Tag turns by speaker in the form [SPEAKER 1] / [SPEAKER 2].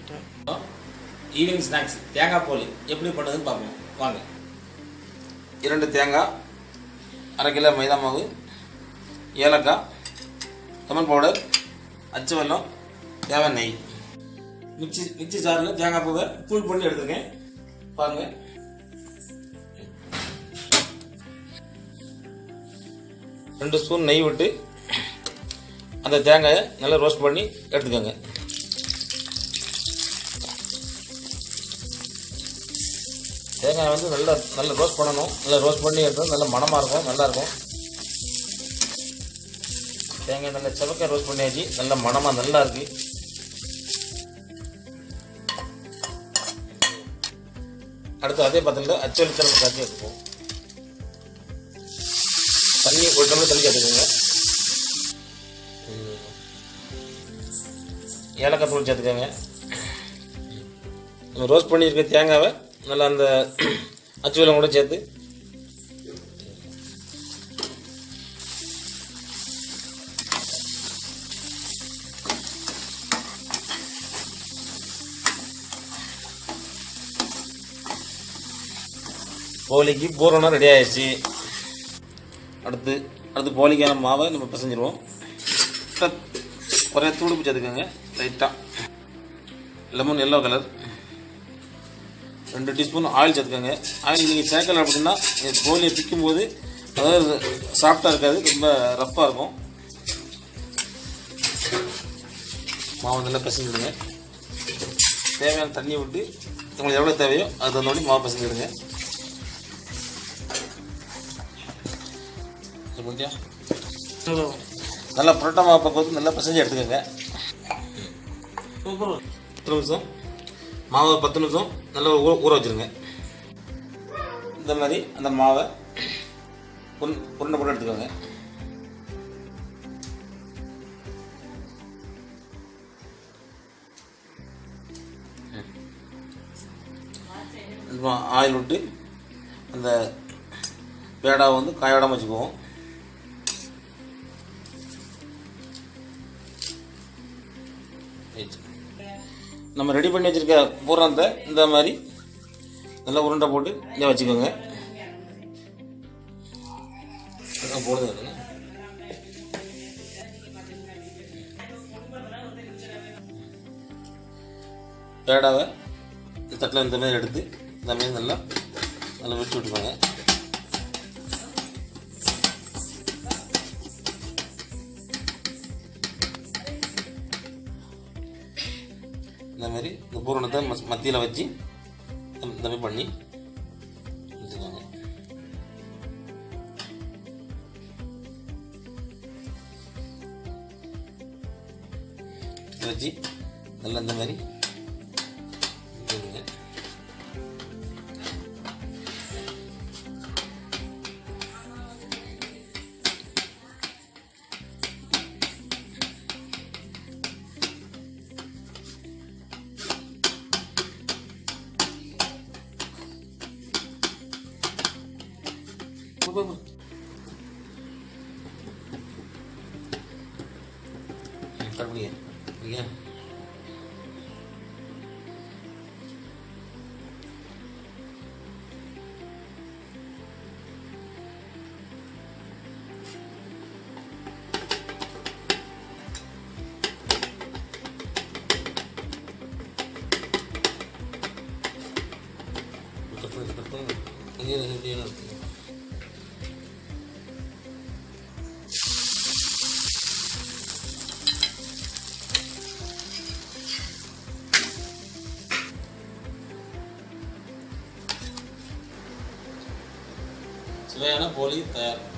[SPEAKER 1] Evening snacks தேங்காய் போலி எப்படி பண்ணுறதுன்னு பார்ப்போம் வாங்க இரண்டு தேங்காய் அரை கிலோ மைதா மாவு ஏலக்காய் லெமன் பவுடர் அச்சு வெல்லம் தேவை நெய் மிக்சி மிக்சி ஜாரில் தேங்காய் பூவை தூள் பண்ணி எடுத்துருக்கேன் பாருங்கள் ரெண்டு ஸ்பூன் நெய் விட்டு அந்த தேங்காயை நல்லா ரோஸ்ட் பண்ணி எடுத்துக்கோங்க தேங்காய் வந்து நல்லா நல்லா ரோஸ்ட் பண்ணணும் நல்லா ரோஸ்ட் பண்ணி எடுத்தால் நல்ல மணமாக இருக்கும் நல்லா இருக்கும் தேங்காய் நல்லா செவக்க ரோஸ்ட் பண்ணியாச்சு நல்ல மணமாக நல்லா இருக்கு அடுத்து அதே பாத்திரத்தில் அச்சொலி தலைமை காய்ச்சி எடுத்துப்போம் தண்ணி ஒரு டம்ளர் தண்ணி சேர்த்துக்கோங்க ஏலக்காய் தூள் சேர்த்துக்கோங்க நம்ம ரோஸ்ட் பண்ணியிருக்க தேங்காவை நல்லா அந்த அச்சு வெல்லம் கூட சேர்த்து போலிக்கு பூரணம் ரெடி ஆயிடுச்சு அடுத்து அடுத்து போலிக்கான மாவை நம்ம பிசைஞ்சிருவோம் ஒரே தூடுப்பு சேர்த்துக்கோங்க லைட்டாக லெமன் எல்லோ கலர் ரெண்டு டீஸ்பூன் ஆயில் சேர்த்துக்கோங்க ஆயில் நீங்கள் சேர்க்கல அப்படின்னா இந்த கோழியை பிக்கும்போது அதாவது சாஃப்டாக இருக்காது ரொம்ப ரஃப்பாக இருக்கும் மாவு நல்லா பிசைஞ்சிடுங்க தேவையான தண்ணியை விட்டு உங்களுக்கு எவ்வளோ தேவையோ அது தகுந்த மாவு பிசைஞ்சிடுங்க புரிஞ்சா நல்லா புரோட்டா மாவு பக்கத்து நல்லா பிசைஞ்சு எடுத்துக்கோங்க பத்து நிமிஷம் மாவை பத்து நிமிஷம் நல்லா ஊற ஊற வச்சுருங்க இந்த மாதிரி அந்த மாவை உருண் உருண்டை போட்டு எடுத்துக்கோங்க இப்போ ஆயில் விட்டு அந்த பேடாவை வந்து காயோடாமல் வச்சுக்குவோம் ரைட். நம்ம ரெடி பண்ணி வச்சிருக்க பூரணத்தை இந்த மாதிரி நல்லா உருண்டை போட்டு இங்கே வச்சுக்கோங்க அதான் போடுது அதுல. பேடாவை இந்த தட்டில் இந்த மாதிரி எடுத்து இந்த மாதிரி நல்லா நல்லா வச்சு விட்டுக்கோங்க இந்த மாதிரி இந்த பூரணத்தை மஸ் மத்தியில் வச்சு இந்த இந்த மாதிரி பண்ணி வச்சுக்கோங்க இதை வச்சு நல்லா இந்த மாதிரி வச்சுக்கோங்க. போ, போ, போ. ம், கட் பண்ணிக்க. பண்ணிக்க. கட் பண்ணு, கட் பண்ணு. இங்கே இரு, இப்படியே இரு. சுவையான போலி தயார்